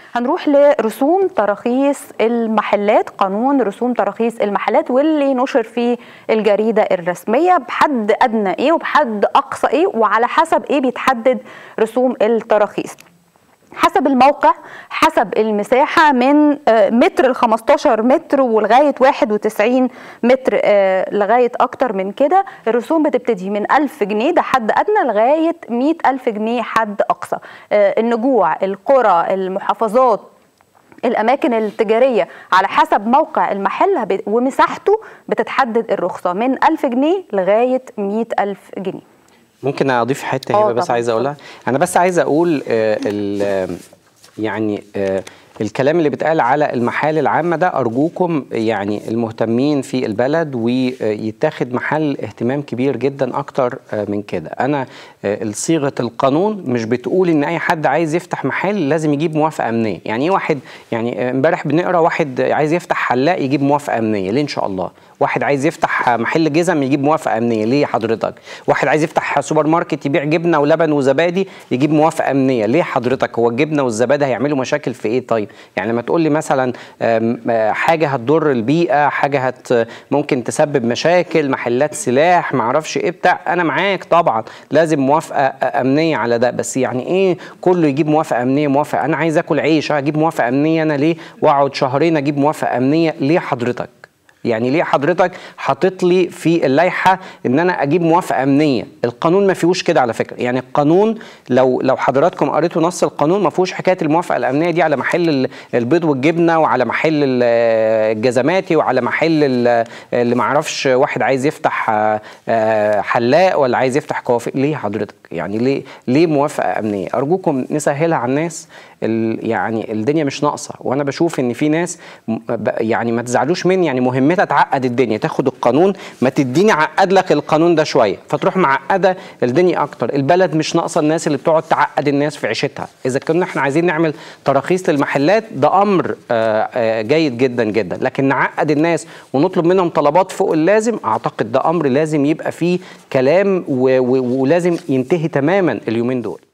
هنروح لرسوم تراخيص المحلات قانون رسوم تراخيص المحلات واللي نشر في الجريدة الرسمية بحد أدنى إيه وبحد أقصى إيه وعلى حسب إيه بيتحدد رسوم التراخيص حسب الموقع حسب المساحة من متر ل 15 متر ولغاية 91 متر لغاية أكتر من كده الرسوم بتبتدي من 1000 جنيه ده حد أدنى لغاية 100 ألف جنيه حد أقصى النجوع القرى المحافظات الأماكن التجارية على حسب موقع المحل ومساحته بتتحدد الرخصة من 1000 جنيه لغاية 100 ألف جنيه ممكن اضيف حته هنا بس عايز اقولها انا بس عايز اقول آه يعني آه الكلام اللي بيتقال على المحال العامه ده ارجوكم يعني المهتمين في البلد ويتاخد محل اهتمام كبير جدا اكتر من كده انا صيغه القانون مش بتقول ان اي حد عايز يفتح محل لازم يجيب موافقه امنيه يعني ايه واحد يعني امبارح بنقرا واحد عايز يفتح حلاق يجيب موافقه امنيه ليه ان شاء الله واحد عايز يفتح محل جزم يجيب موافقه امنيه ليه حضرتك واحد عايز يفتح سوبر ماركت يبيع جبنه ولبن وزبادي يجيب موافقه امنيه ليه حضرتك هو الجبنه والزبادي هيعملوا مشاكل في ايه طيب يعني لما تقول لي مثلا حاجه هتضر البيئه حاجه هت ممكن تسبب مشاكل محلات سلاح ما اعرفش ايه بتاع انا معاك طبعا لازم موافقه امنيه على ده بس يعني ايه كله يجيب موافقه امنيه موافقه انا عايز اكل عيش اجيب موافقه امنيه انا ليه واقعد شهرين اجيب موافقه امنيه ليه حضرتك يعني ليه حضرتك حاطط لي في اللائحه ان انا اجيب موافقه امنيه القانون ما فيهوش كده على فكره يعني القانون لو لو حضراتكم قريتوا نص القانون ما فيهوش حكايه الموافقه الامنيه دي على محل البيض والجبنه وعلى محل الجزماتي وعلى محل اللي ما اعرفش واحد عايز يفتح حلاق ولا عايز يفتح كوافير ليه حضرتك يعني ليه ليه موافقه امنيه ارجوكم نسهلها على الناس يعني الدنيا مش ناقصه وانا بشوف ان في ناس يعني ما تزعلوش مني يعني مهمتها تعقد الدنيا تاخد القانون ما تديني عقد لك القانون ده شويه فتروح معقده الدنيا اكتر البلد مش ناقصه الناس اللي بتقعد تعقد الناس في عيشتها اذا كنا احنا عايزين نعمل تراخيص للمحلات ده امر جيد جدا جدا لكن نعقد الناس ونطلب منهم طلبات فوق اللازم اعتقد ده امر لازم يبقى فيه كلام ولازم ينتهي تماما اليومين دول